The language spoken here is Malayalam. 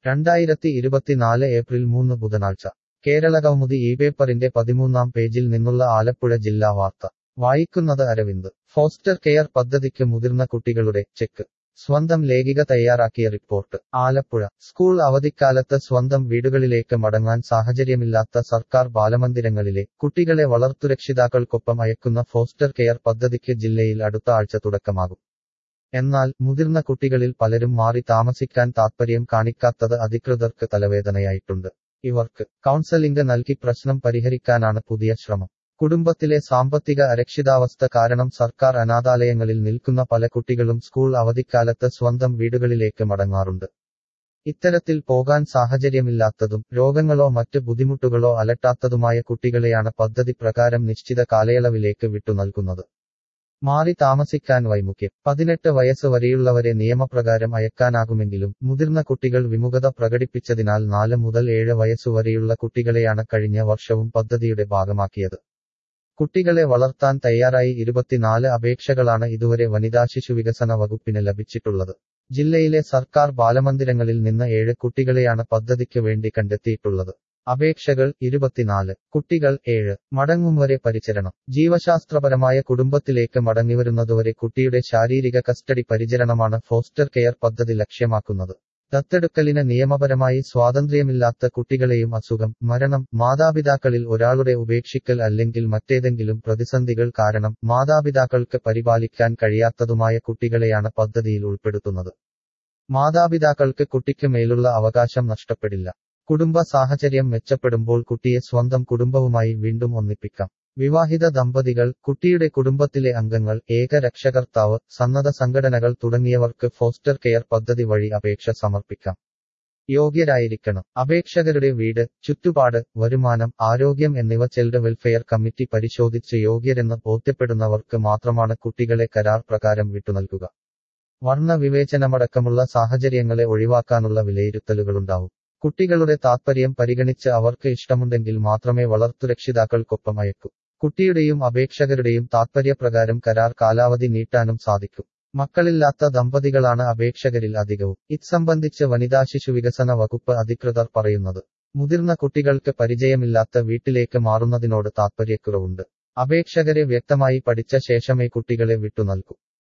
രണ്ടായിരത്തി ഇരുപത്തിനാല് ഏപ്രിൽ മൂന്ന് ബുധനാഴ്ച കേരളകൗമുദി ഈ പേപ്പറിന്റെ പതിമൂന്നാം പേജിൽ നിന്നുള്ള ആലപ്പുഴ ജില്ലാ വാർത്ത വായിക്കുന്നത് അരവിന്ദ് ഫോസ്റ്റർ കെയർ പദ്ധതിക്ക് മുതിർന്ന കുട്ടികളുടെ ചെക്ക് സ്വന്തം ലേഖിക തയ്യാറാക്കിയ റിപ്പോർട്ട് ആലപ്പുഴ സ്കൂൾ അവധിക്കാലത്ത് സ്വന്തം വീടുകളിലേക്ക് മടങ്ങാൻ സാഹചര്യമില്ലാത്ത സർക്കാർ ബാലമന്ദിരങ്ങളിലെ കുട്ടികളെ വളർത്തുരക്ഷിതാക്കൾക്കൊപ്പം അയക്കുന്ന ഫോസ്റ്റർ കെയർ പദ്ധതിക്ക് ജില്ലയിൽ അടുത്ത ആഴ്ച തുടക്കമാകും എന്നാൽ മുതിർന്ന കുട്ടികളിൽ പലരും മാറി താമസിക്കാൻ താത്പര്യം കാണിക്കാത്തത് അധികൃതർക്ക് തലവേദനയായിട്ടുണ്ട് ഇവർക്ക് കൗൺസലിംഗ് നൽകി പ്രശ്നം പരിഹരിക്കാനാണ് പുതിയ ശ്രമം കുടുംബത്തിലെ സാമ്പത്തിക അരക്ഷിതാവസ്ഥ കാരണം സർക്കാർ അനാഥാലയങ്ങളിൽ നിൽക്കുന്ന പല കുട്ടികളും സ്കൂൾ അവധിക്കാലത്ത് സ്വന്തം വീടുകളിലേക്ക് മടങ്ങാറുണ്ട് ഇത്തരത്തിൽ പോകാൻ സാഹചര്യമില്ലാത്തതും രോഗങ്ങളോ മറ്റ് ബുദ്ധിമുട്ടുകളോ അലട്ടാത്തതുമായ കുട്ടികളെയാണ് പദ്ധതി പ്രകാരം നിശ്ചിത കാലയളവിലേക്ക് വിട്ടുനൽകുന്നത് മാറി താമസിക്കാൻ വൈമുഖ്യം പതിനെട്ട് വയസ്സ് വരെയുള്ളവരെ നിയമപ്രകാരം അയക്കാനാകുമെങ്കിലും മുതിർന്ന കുട്ടികൾ വിമുഖത പ്രകടിപ്പിച്ചതിനാൽ നാല് മുതൽ ഏഴ് വയസ്സുവരെയുള്ള കുട്ടികളെയാണ് കഴിഞ്ഞ വർഷവും പദ്ധതിയുടെ ഭാഗമാക്കിയത് കുട്ടികളെ വളർത്താൻ തയ്യാറായി ഇരുപത്തിനാല് അപേക്ഷകളാണ് ഇതുവരെ വനിതാ ശിശുവികസന വകുപ്പിന് ലഭിച്ചിട്ടുള്ളത് ജില്ലയിലെ സർക്കാർ ബാലമന്ദിരങ്ങളിൽ നിന്ന് ഏഴ് കുട്ടികളെയാണ് പദ്ധതിക്ക് വേണ്ടി കണ്ടെത്തിയിട്ടുള്ളത് അപേക്ഷകൾ ഇരുപത്തിനാല് കുട്ടികൾ ഏഴ് മടങ്ങും വരെ പരിചരണം ജീവശാസ്ത്രപരമായ കുടുംബത്തിലേക്ക് മടങ്ങിവരുന്നതുവരെ കുട്ടിയുടെ ശാരീരിക കസ്റ്റഡി പരിചരണമാണ് ഫോസ്റ്റർ കെയർ പദ്ധതി ലക്ഷ്യമാക്കുന്നത് ദത്തെടുക്കലിന് നിയമപരമായി സ്വാതന്ത്ര്യമില്ലാത്ത കുട്ടികളെയും അസുഖം മരണം മാതാപിതാക്കളിൽ ഒരാളുടെ ഉപേക്ഷിക്കൽ അല്ലെങ്കിൽ മറ്റേതെങ്കിലും പ്രതിസന്ധികൾ കാരണം മാതാപിതാക്കൾക്ക് പരിപാലിക്കാൻ കഴിയാത്തതുമായ കുട്ടികളെയാണ് പദ്ധതിയിൽ ഉൾപ്പെടുത്തുന്നത് മാതാപിതാക്കൾക്ക് കുട്ടിക്ക് മേലുള്ള അവകാശം നഷ്ടപ്പെടില്ല കുടുംബ സാഹചര്യം മെച്ചപ്പെടുമ്പോൾ കുട്ടിയെ സ്വന്തം കുടുംബവുമായി വീണ്ടും ഒന്നിപ്പിക്കാം വിവാഹിത ദമ്പതികൾ കുട്ടിയുടെ കുടുംബത്തിലെ അംഗങ്ങൾ ഏക രക്ഷകർത്താവ് സന്നദ്ധ സംഘടനകൾ തുടങ്ങിയവർക്ക് ഫോസ്റ്റർ കെയർ പദ്ധതി വഴി അപേക്ഷ സമർപ്പിക്കാം യോഗ്യരായിരിക്കണം അപേക്ഷകരുടെ വീട് ചുറ്റുപാട് വരുമാനം ആരോഗ്യം എന്നിവ ചൈൽഡ് വെൽഫെയർ കമ്മിറ്റി പരിശോധിച്ച് യോഗ്യരെന്ന് ബോധ്യപ്പെടുന്നവർക്ക് മാത്രമാണ് കുട്ടികളെ കരാർ പ്രകാരം വിട്ടുനൽകുക വർണ്ണ വിവേചനമടക്കമുള്ള സാഹചര്യങ്ങളെ ഒഴിവാക്കാനുള്ള വിലയിരുത്തലുകളുണ്ടാവും കുട്ടികളുടെ താത്പര്യം പരിഗണിച്ച് അവർക്ക് ഇഷ്ടമുണ്ടെങ്കിൽ മാത്രമേ വളർത്തുരക്ഷിതാക്കൾക്കൊപ്പം അയക്കൂ കുട്ടിയുടെയും അപേക്ഷകരുടെയും താത്പര്യപ്രകാരം കരാർ കാലാവധി നീട്ടാനും സാധിക്കും മക്കളില്ലാത്ത ദമ്പതികളാണ് അപേക്ഷകരിൽ അധികവും ഇത്സംബന്ധിച്ച് വനിതാ ശിശുവികസന വകുപ്പ് അധികൃതർ പറയുന്നത് മുതിർന്ന കുട്ടികൾക്ക് പരിചയമില്ലാത്ത വീട്ടിലേക്ക് മാറുന്നതിനോട് താത്പര്യക്കുറവുണ്ട് അപേക്ഷകരെ വ്യക്തമായി പഠിച്ച ശേഷമേ കുട്ടികളെ വിട്ടുനൽകൂ